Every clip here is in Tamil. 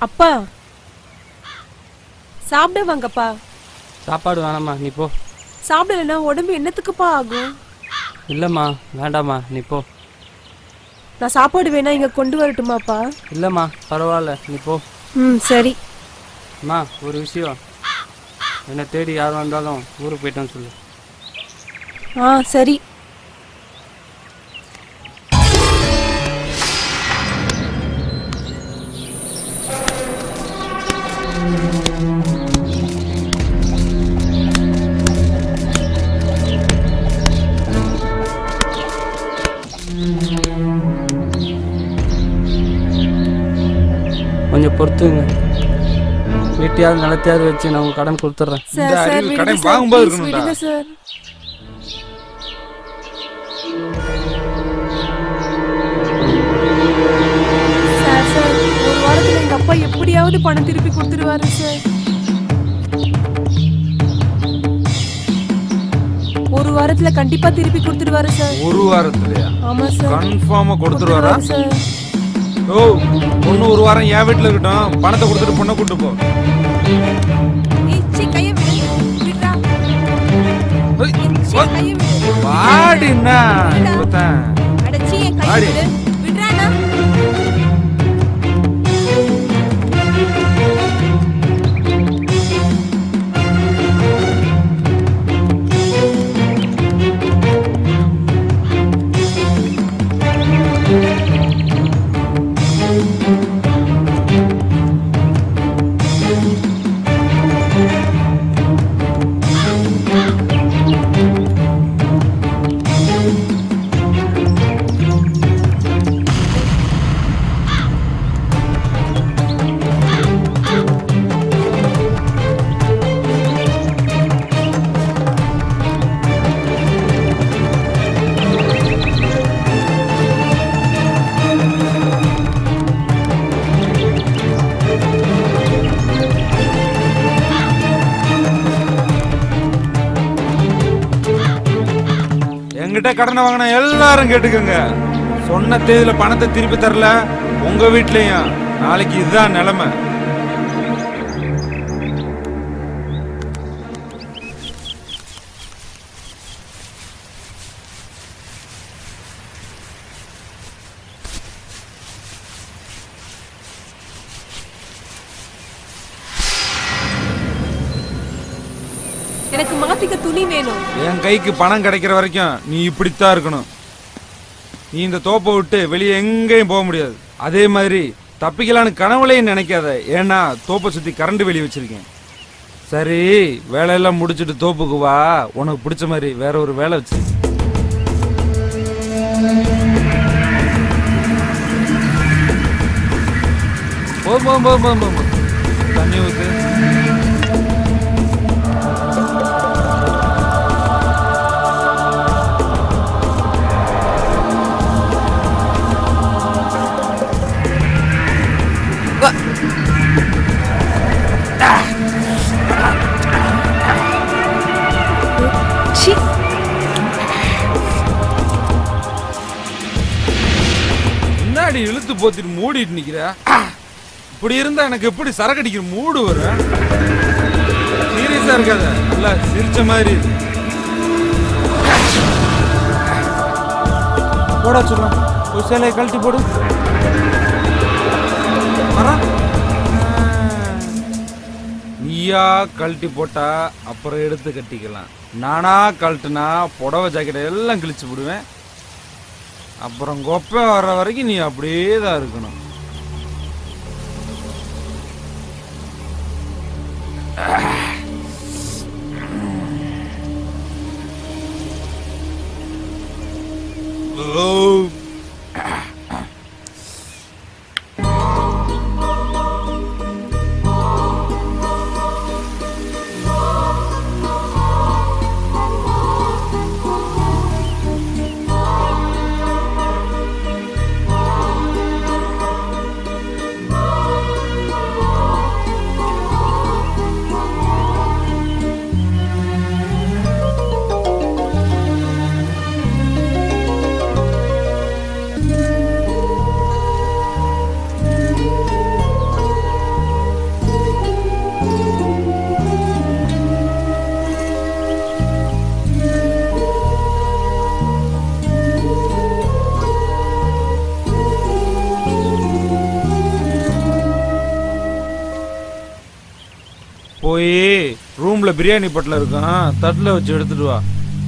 அப்பா சாப்பிட வாங்கப்பா சாப்பாடு வேணாம்மா நீ போ சாப்பிடலன்னா உடம்பு என்னத்துக்குப்பா ஆகும் இல்லைம்மா வேண்டாம்மா நீ போ நான் சாப்பாடு வேணா இங்க கொண்டு வரட்டுமாப்பா இல்லைம்மா பரவாயில்ல நீ போ ம் சரி அம்மா ஒரு விஷயம் என்னை தேடி யார் வந்தாலும் ஊருக்கு போயிட்டேன்னு சொல்லு ஆ சரி கொஞ்சம் பொறுத்துங்க வீட்டையாவது நிலத்தையாவது வச்சு நான் உங்க கடன் கொடுத்துட்றேன் சார் இந்த சார் அறிவு விடுங்க கடன் சார் வாங்கும்போது ப்ளீஸ் இருக்கணும்டா. விடுங்க சார் சார் சார் ஒரு வாரத்துல எங்க அப்பா எப்படியாவது பணம் திருப்பி கொடுத்துருவாரு சார் ஒரு வாரத்துல கண்டிப்பா திருப்பி கொடுத்துருவாரு சார் ஒரு வாரத்துலயா ஆமா சார் கன்ஃபார்மா கொடுத்துருவாரா சார் ஓ பொண்ணு ஒரு வாரம் என் வீட்டுல இருக்கட்டும் பணத்தை கொடுத்துட்டு பொண்ணை கூட்டு போ ஏய் சீ கைய விடு விடுடா ஏய், சீ வா- கைய விடு வாடி என்ன இப்பதான். அடச்சி என் கைய ஆடி. விடு விடுறானா என்கிட்ட கடனை வாங்கின எல்லாரும் கேட்டுக்கோங்க சொன்ன தேதியில பணத்தை திருப்பி தரல உங்க வீட்லயும் நாளைக்கு இதுதான் நிலைமை எனக்கு மாத்திக்க துணி வேணும் என் கைக்கு பணம் கிடைக்கிற வரைக்கும் நீ இப்படித்தான் இருக்கணும் நீ இந்த தோப்பை விட்டு வெளியே எங்கேயும் போக முடியாது அதே மாதிரி தப்பிக்கலான்னு கனவுலையும் நினைக்காத ஏன்னா தோப்பை சுத்தி கரண்ட் வெளியே வச்சிருக்கேன் சரி வேலையெல்லாம் முடிச்சிட்டு தோப்புக்கு வா உனக்கு பிடிச்ச மாதிரி வேற ஒரு வேலை வச்சு போதும் போதும் போதும் போதும் போதும் தண்ணி ஊத்து சி முன்னாடி இழுத்து போத்திட்டு மூடிட்டு நிக்கிற இப்படி இருந்தா எனக்கு எப்படி சரக்கு அடிக்கிற மூடு வரும் சீரியஸா இருக்காத நல்லா சிரிச்ச மாதிரி இருக்கு. போடா சொல்லுவோம் ஒரு சேலையை கழட்டி போடு வரா. நீயா கழட்டி போட்டா அப்புறம் எடுத்து கட்டிக்கலாம் நானா கழட்டுனா புடவை ஜாக்கெட் எல்லாம் கிழிச்சு விடுவேன் அப்புறம் கொப்பை வர்ற வரைக்கும் நீ அப்படியே தான் இருக்கணும் ஓ போய் ரூம்ல பிரியாணி பொட்டலம் இருக்கும் தட்டுல வச்சு எடுத்துட்டு வா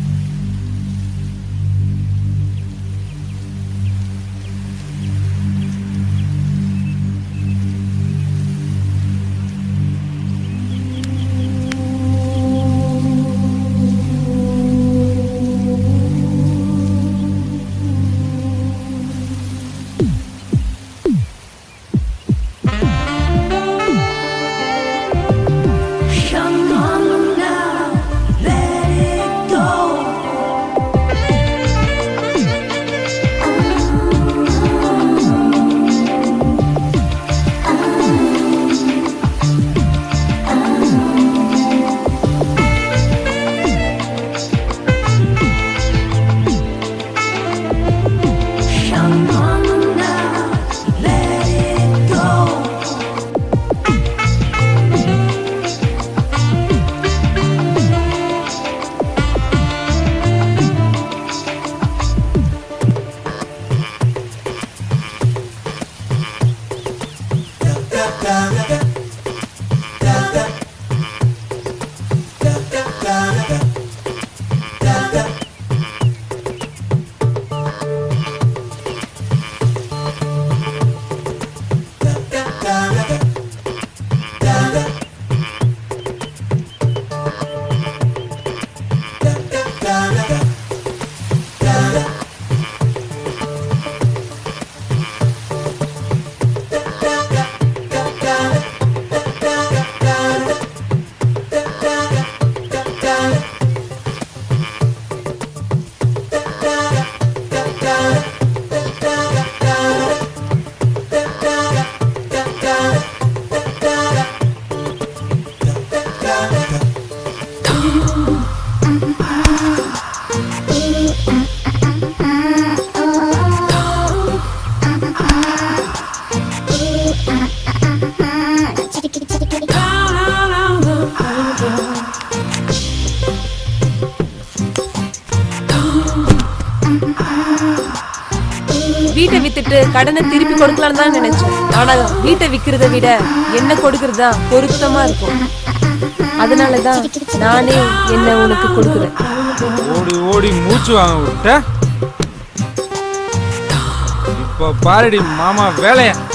வீட்டை வித்துட்டு கடனை திருப்பி கொடுக்கலாம்னு தான் நினைச்சேன் ஆனா வீட்டை விக்கிறத விட என்ன கொடுக்கறது தான் பொருத்தமா இருக்கும் அதனால தான் நானே என்ன உனக்கு கொடுக்குறேன் ஓடி ஓடி மூச்சு வாங்க விட்ட இப்ப பாருடி மாமா வேலைய